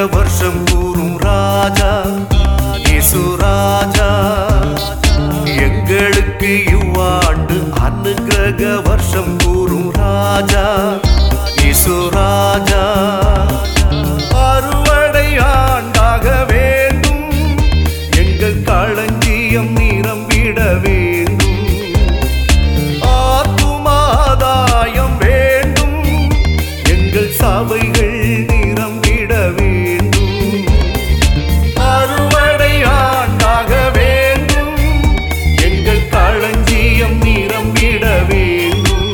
வருஷம் கூறும் ராஜா இயேசு ராஜா எங்களுக்கு இவ்வாண்டு அனுகிரக வருஷம் கூறும் ராஜா இயேசு ராஜா அறுவடை ஆண்டாக வேண்டும் எங்கள் களஞ்சியம் நிரம்பிட வேண்டும் ஆத்துமாதாயம் வேண்டும் எங்கள் சபைகள் நிரம்பிட வேண்டும் அறுவடை ஆண்டாக வேண்டும் எங்கள் களஞ்சியம் நிரம்பிட வேண்டும்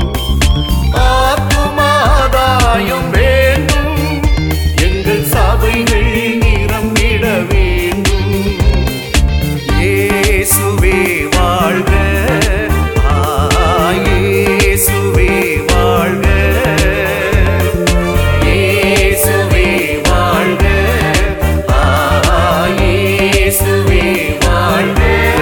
ஆத்துமாதாயம் வேண்டும் எங்கள் சபைகள் நிரம்பிட வேண்டும் இயேசுவே வாழ்க ஆ, இயேசுவே வாழ்க இயேசுவே வாழ்க ஆ, இயேசுவே வாழ்க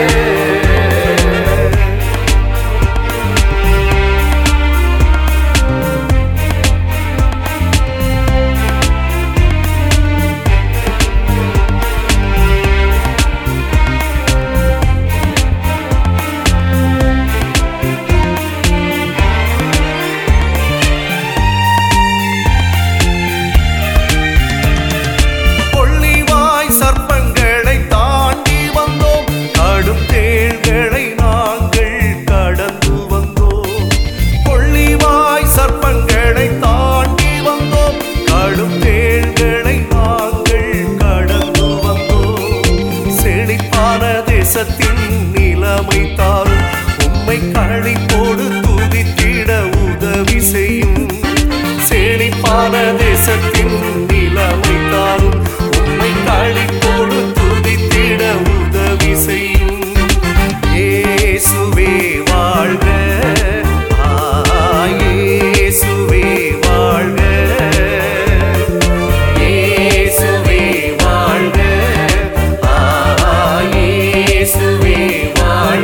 கொள்ளிவாய் சர்ப்பங்களை தாண்டி வந்தோம் கடும் தேள்களை நாங்கள் கடந்து வந்தோம் கொள்ளிவாய் சர்ப்பங்களை தாண்டி வந்தோம் கடும் தேள்களை நாங்கள் கடந்து வந்தோம் செழிப்பான தேசத்தின் நிலைமை தாரும் உம்மை களிப்போடு துதித்திட உதவி செய்யும் செழிப்பான தேசத்தின் நிலைமை தாரும் உம்மை களிப்போடு துதித்திட உதவி செய்யும் இயேசுவே வாழ்க ஆ, இயேசுவே வாழ்க இயேசுவே வாழ்க ஆ, இயேசுவே வாழ்க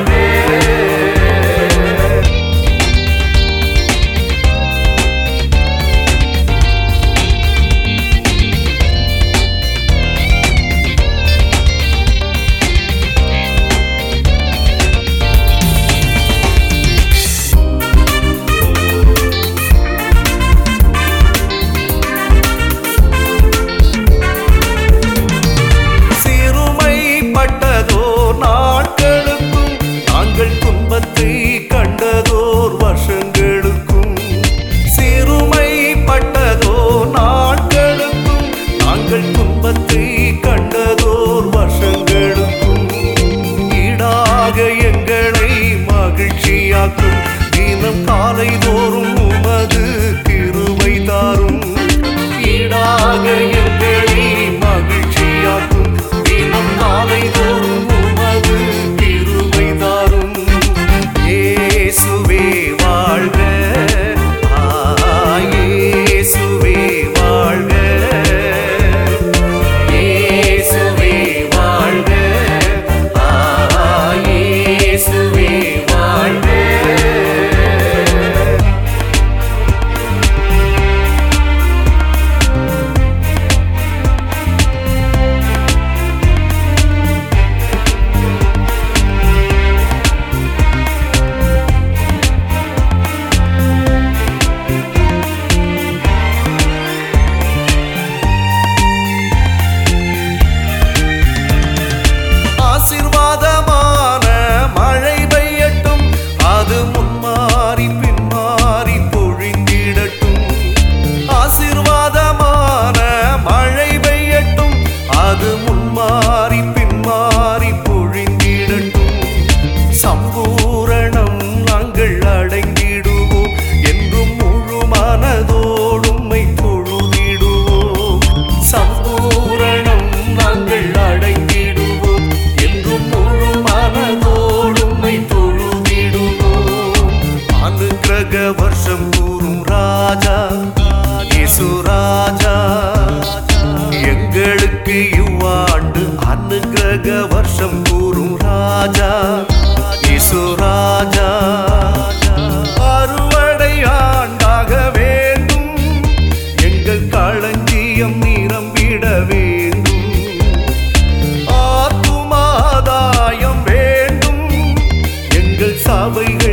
சிறுமைப்பட்டதோ நாட்களுக்கும் நாங்கள் துன்பத்தை கண்டதோர் வருஷங்களுக்கும் சிறுமைப்பட்டதோ நாட்களுக்கும் நாங்கள் துன்பத்தை கண்டதோர் வருஷங்களுக்கும் ஈடாக எங்களை மகிழ்ச்சியாக்கும் தினம் காலை தோறும் உமது கிருபை தாரும் ஈடாக எங்களை மகிழ்ச்சியாக்கும் தினம் காலை தோறும் உமது கிருபை தாரும் இயேசுவே வாழ்க ஆ, இயேசுவே வாழ்க இயேசுவே வாழ்க ஆ, இயேசுவே வாழ்க ஆசிர்வாதமான மழை பெய்யட்டும் அது முன்மாறி பின்மாறி பொழிந்திடட்டும் ஆசிர்வாதமான மழை பெய்யட்டும் அது முன்மாறி பின்மாறி பொழிந்திடட்டும் சம்பூரணம் நாங்கள் அடைந்திடுவோம் என்றும் முழு மனதோடுமை தொழுதிடுவோம் சம்பூரணம் நாங்கள் அடைந்திடுவோம் என்றும் முழு மனதோடுமை தொழுதிடுவோம் அனுக்கிரக வருஷம் கூறும் ராஜா இயேசு ராஜா எங்களுக்கு இவ்வாண்டு அனுக்கிரக வருஷம் கூறும் ராஜா இயேசு ராஜா அறுவடை ஆண்டாக வேண்டும் எங்கள் களஞ்சியம் நிரம்பிட சபைகள்